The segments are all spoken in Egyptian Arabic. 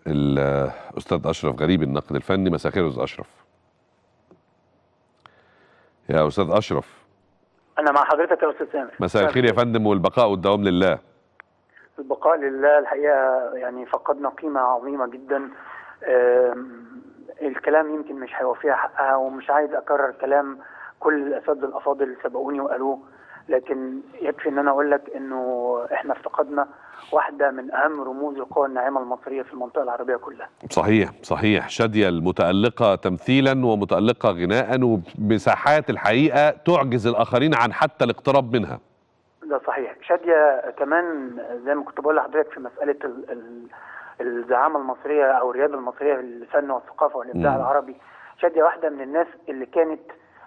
الاستاذ اشرف غريب الناقد الفني مساء الخير يا استاذ اشرف يا استاذ اشرف انا مع حضرتك يا استاذ سامر مساء الخير يا فندم والبقاء والدوام لله البقاء لله الحقيقه يعني فقدنا قيمه عظيمه جدا آم، الكلام يمكن مش هيوفيها حقها ومش عايز اكرر كلام كل الاساتذه الافاضل سبقوني وقالوه لكن يكفي ان انا اقول لك انه احنا افتقدنا واحده من اهم رموز القوى الناعمه المصريه في المنطقه العربيه كلها صحيح صحيح شادية المتألقة تمثيلا ومتألقة غناء ومساحات الحقيقة تعجز الآخرين عن حتى الاقتراب منها ده صحيح شادية كمان زي ما كنت بقول لحضرتك في مسألة ال ال الزعامة المصرية أو الريادة المصرية للفن والثقافة والإبداع مم. العربي شادية واحدة من الناس اللي كانت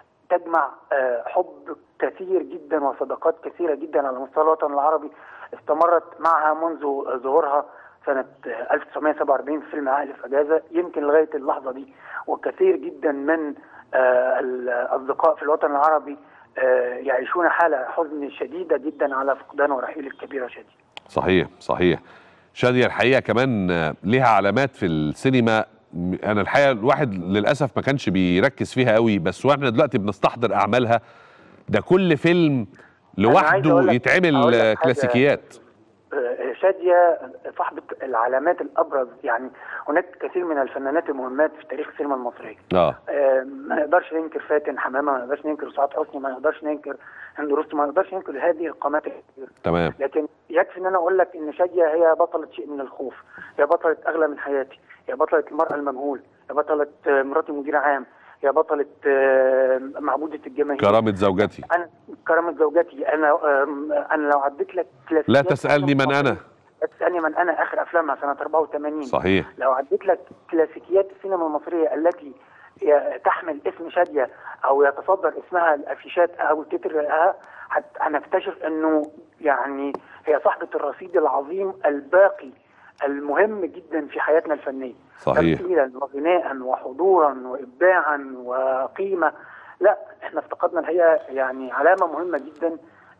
تجمع آه، حب كثير جدا وصداقات كثيرة جدا على مستوى الوطن العربي استمرت معها منذ ظهورها سنة آه، 1947 في فيلم عقل في أجازة يمكن لغاية اللحظة دي وكثير جدا من آه، الأصدقاء في الوطن العربي آه، يعيشون حالة حزن شديدة جدا على فقدان ورحيل الكبيرة شادية صحيح صحيح شادية الحقيقة كمان آه، ليها علامات في السينما م- أنا الحقيقة الواحد للأسف ما كانش بيركز فيها قوي بس واحنا دلوقتي بنستحضر أعمالها ده كل فيلم عايز أقول لوحده لك- يتعمل أقول لك آه، حاجة. كلاسيكيات آه، شادية صاحبة العلامات الأبرز يعني هناك كثير من الفنانات المهمات في تاريخ السينما المصرية اه آه، ما نقدرش ننكر فاتن حمامة ما نقدرش ننكر سعاد حسني ما نقدرش ننكر هند رستم ما نقدرش ننكر هذه القامات الكبيرة تمام لكن يكفي ان انا اقول لك ان شادية هي بطلة شيء من الخوف هي بطلة اغلى من حياتي هي بطلة المرأة المجهول هي بطلة آه، مراتي مدير عام هي بطلة آه، معبودة الجماهير كرامة زوجتي انا كرامة زوجتي انا آم، انا لو عديت لك لا كلاسيكيات تسألني من أنا لا تسالني من انا اخر افلامها سنة 84 صحيح لو عديت لك كلاسيكيات السينما المصرية التي ي- تحمل اسم شادية او يتصدر اسمها الافيشات او تترها هت- هنكتشف انه يعني هي صاحبة الرصيد العظيم الباقي المهم جدا في حياتنا الفنية صحيح تمثيلا وغناء وحضورا وابداعا وقيمه لا احنا افتقدنا الحقيقه يعني علامه مهمه جدا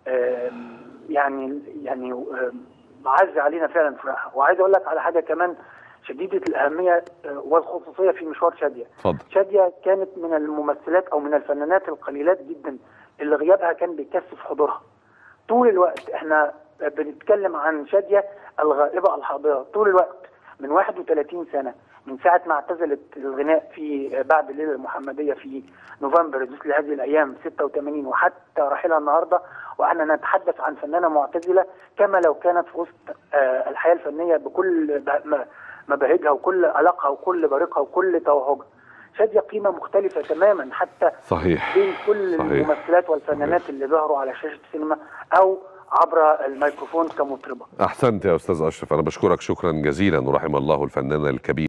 آم، يعني يعني آم، عز علينا فعلا فراقها وعايز اقول لك على حاجه كمان شديده الاهميه آه، والخصوصيه في مشوار شاديه اتفضل شاديه كانت من الممثلات او من الفنانات القليلات جدا اللي غيابها كان بيكثف حضورها طول الوقت احنا بنتكلم عن شاديه الغائبه الحاضره طول الوقت من 31 سنه من ساعه ما اعتزلت الغناء في بعد الليله المحمديه في نوفمبر مثل هذه الايام 86 وحتى رحيلها النهارده واحنا نتحدث عن فنانه معتزله كما لو كانت في وسط آه، الحياه الفنيه بكل ب- م- مباهجها وكل علاقها وكل بريقها وكل توهجها شاديه قيمه مختلفه تماما حتى صحيح بين كل صحيح. الممثلات والفنانات اللي ظهروا على شاشه السينما او عبر الميكروفون كمطربه احسنت يا استاذ اشرف انا بشكرك شكرا جزيلا ورحم الله الفنان الكبير